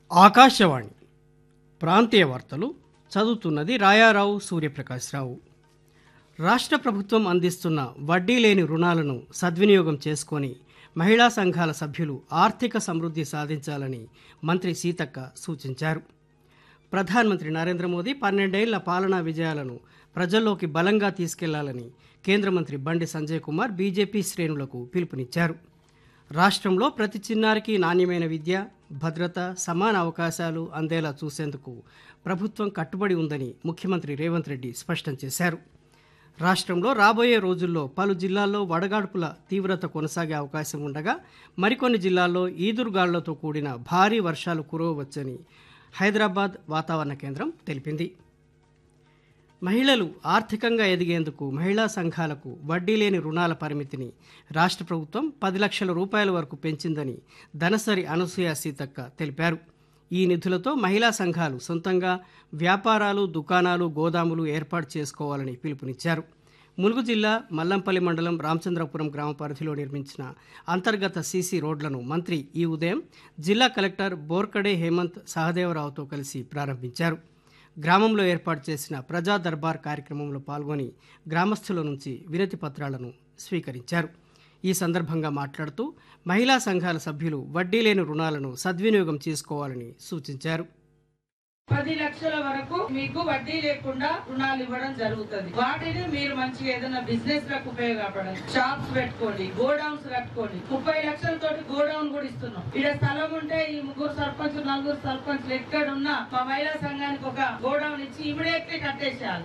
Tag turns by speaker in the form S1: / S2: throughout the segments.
S1: ఆకాశవాణి ప్రాంతీయ వార్తలు చదువుతున్నది రాయారావు సూర్యప్రకాశ్రావు రాష్ట్ర ప్రభుత్వం అందిస్తున్న వడ్డీ లేని రుణాలను సద్వినియోగం చేసుకొని మహిళా సంఘాల సభ్యులు ఆర్థిక సమృద్ధి సాధించాలని మంత్రి సీతక్క సూచించారు ప్రధానమంత్రి నరేంద్ర మోదీ పన్నెండేళ్ల పాలనా విజయాలను ప్రజల్లోకి బలంగా తీసుకెళ్లాలని కేంద్ర మంత్రి బండి సంజయ్ కుమార్ బీజేపీ శ్రేణులకు పిలుపునిచ్చారు రాష్ట్రంలో ప్రతి చిన్నారికి నాణ్యమైన విద్య భద్రత సమాన అవకాశాలు అందేలా చూసేందుకు ప్రభుత్వం కట్టుబడి ఉందని ముఖ్యమంత్రి రేవంత్ రెడ్డి స్పష్టం చేశారు రాష్ట్రంలో రాబోయే రోజుల్లో పలు జిల్లాల్లో వడగాడ్పుల తీవ్రత కొనసాగే అవకాశం ఉండగా మరికొన్ని జిల్లాల్లో ఈదురుగాళ్లతో కూడిన భారీ వర్షాలు కురవవచ్చని హైదరాబాద్ వాతావరణ కేంద్రం తెలిపింది మహిళలు ఆర్థికంగా ఎదిగేందుకు మహిళా సంఘాలకు వడ్డీ లేని రుణాల పరిమితిని రాష్ట్ర ప్రభుత్వం పది లక్షల రూపాయల వరకు పెంచిందని ధనసరి అనసూయ సీతక్క తెలిపారు ఈ నిధులతో మహిళా సంఘాలు సొంతంగా వ్యాపారాలు దుకాణాలు గోదాములు ఏర్పాటు చేసుకోవాలని పిలుపునిచ్చారు ములుగు జిల్లా మల్లంపల్లి మండలం రామచంద్రపురం గ్రామ పరిధిలో నిర్మించిన అంతర్గత సీసీ రోడ్లను మంత్రి ఈ ఉదయం జిల్లా కలెక్టర్ బోర్కడే హేమంత్ సహదేవరావుతో కలిసి ప్రారంభించారు గ్రామంలో ఏర్పాటు చేసిన ప్రజా దర్బార్ కార్యక్రమంలో పాల్గొని గ్రామస్తుల నుంచి వినతి పత్రాలను స్వీకరించారు ఈ సందర్భంగా మాట్లాడుతూ మహిళా సంఘాల సభ్యులు వడ్డీ లేని రుణాలను సద్వినియోగం చేసుకోవాలని సూచించారు
S2: పది లక్షల వరకు మీకు వడ్డీ లేకుండా రుణాలు ఇవ్వడం జరుగుతుంది వాటిని మీరు మంచిగా ఏదైనా బిజినెస్ లకు ఉపయోగపడండి షాప్స్ పెట్టుకోండి గోడౌన్స్ కట్టుకోండి ముప్పై లక్షలతోటి గోడౌన్ కూడా ఇస్తున్నాం ఇక్కడ స్థలం ఉంటే ఈ ముగ్గురు సర్పంచ్ నలుగురు సర్పంచ్లు ఎక్కడున్నా మా మహిళా సంఘానికి ఒక గోడౌన్ ఇచ్చి ఇమీడియట్లీ కట్టేసేయాలి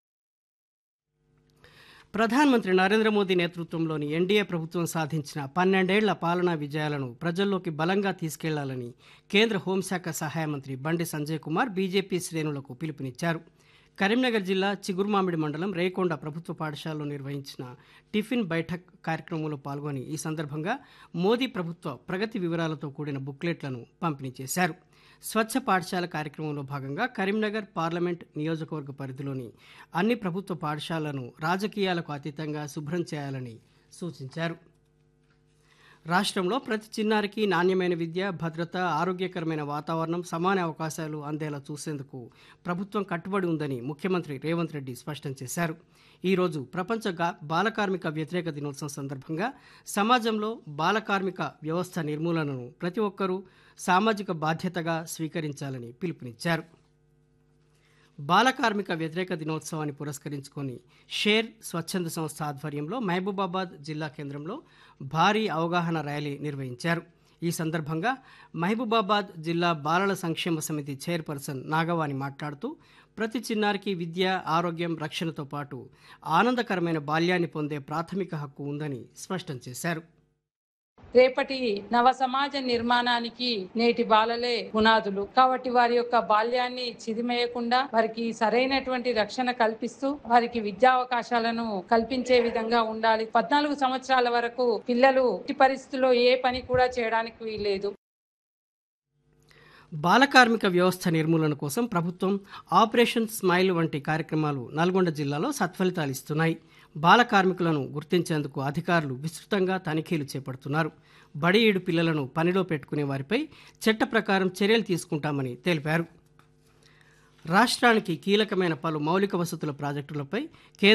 S1: ప్రధానమంత్రి నరేంద్ర మోదీ నేతృత్వంలోని ఎన్డీఏ ప్రభుత్వం సాధించిన పన్నెండేళ్ల పాలనా విజయాలను ప్రజల్లోకి బలంగా తీసుకెళ్లాలని కేంద్ర హోంశాఖ సహాయ మంత్రి బండి సంజయ్ కుమార్ బీజేపీ శ్రేణులకు పిలుపునిచ్చారు కరీంనగర్ జిల్లా చిగురుమామిడి మండలం రేకొండ ప్రభుత్వ పాఠశాలలో నిర్వహించిన టిఫిన్ బైఠక్ కార్యక్రమంలో పాల్గొని ఈ సందర్భంగా మోదీ ప్రభుత్వ ప్రగతి వివరాలతో కూడిన బుక్లెట్లను పంపిణీ చేశారు స్వచ్ఛ పాఠశాల కార్యక్రమంలో భాగంగా కరీంనగర్ పార్లమెంట్ నియోజకవర్గ పరిధిలోని అన్ని ప్రభుత్వ పాఠశాలను రాజకీయాలకు అతీతంగా శుభ్రం చేయాలని సూచించారు రాష్ట్రంలో ప్రతి చిన్నారికి నాణ్యమైన విద్య భద్రత ఆరోగ్యకరమైన వాతావరణం సమాన అవకాశాలు అందేలా చూసేందుకు ప్రభుత్వం కట్టుబడి ఉందని ముఖ్యమంత్రి రేవంత్ రెడ్డి స్పష్టం చేశారు ఈరోజు ప్రపంచ గా- బాలకార్మిక వ్యతిరేక దినోత్సవం సందర్భంగా సమాజంలో బాలకార్మిక వ్యవస్థ నిర్మూలనను ప్రతి ఒక్కరూ సామాజిక బాధ్యతగా స్వీకరించాలని పిలుపునిచ్చారు బాలకార్మిక వ్యతిరేక దినోత్సవాన్ని పురస్కరించుకొని షేర్ స్వచ్ఛంద సంస్థ ఆధ్వర్యంలో మహబూబాబాద్ జిల్లా కేంద్రంలో భారీ అవగాహన ర్యాలీ నిర్వహించారు ఈ సందర్భంగా మహబూబాబాద్ జిల్లా బాలల సంక్షేమ సమితి చైర్పర్సన్ నాగవాణి మాట్లాడుతూ ప్రతి చిన్నారికి విద్య ఆరోగ్యం రక్షణతో పాటు ఆనందకరమైన బాల్యాన్ని పొందే ప్రాథమిక హక్కు ఉందని స్పష్టం చేశారు
S3: రేపటి నవ సమాజ నిర్మాణానికి నేటి బాలలే పునాదులు కాబట్టి వారి యొక్క బాల్యాన్ని చిదిమేయకుండా వారికి సరైనటువంటి రక్షణ కల్పిస్తూ వారికి విద్యా అవకాశాలను కల్పించే విధంగా ఉండాలి పద్నాలుగు సంవత్సరాల వరకు పిల్లలు ఎట్టి పరిస్థితుల్లో ఏ పని కూడా చేయడానికి వీల్లేదు
S1: బాలకార్మిక వ్యవస్థ నిర్మూలన కోసం ప్రభుత్వం ఆపరేషన్ స్మైల్ వంటి కార్యక్రమాలు నల్గొండ జిల్లాలో సత్ఫలితాలు ఇస్తున్నాయి బాల కార్మికులను గుర్తించేందుకు అధికారులు విస్తృతంగా తనిఖీలు చేపడుతున్నారు బడి ఏడు పిల్లలను పనిలో పెట్టుకునే వారిపై చట్ట ప్రకారం చర్యలు తీసుకుంటామని తెలిపారు రాష్ట్రానికి కీలకమైన పలు మౌలిక వసతుల ప్రాజెక్టులపై కేంద్ర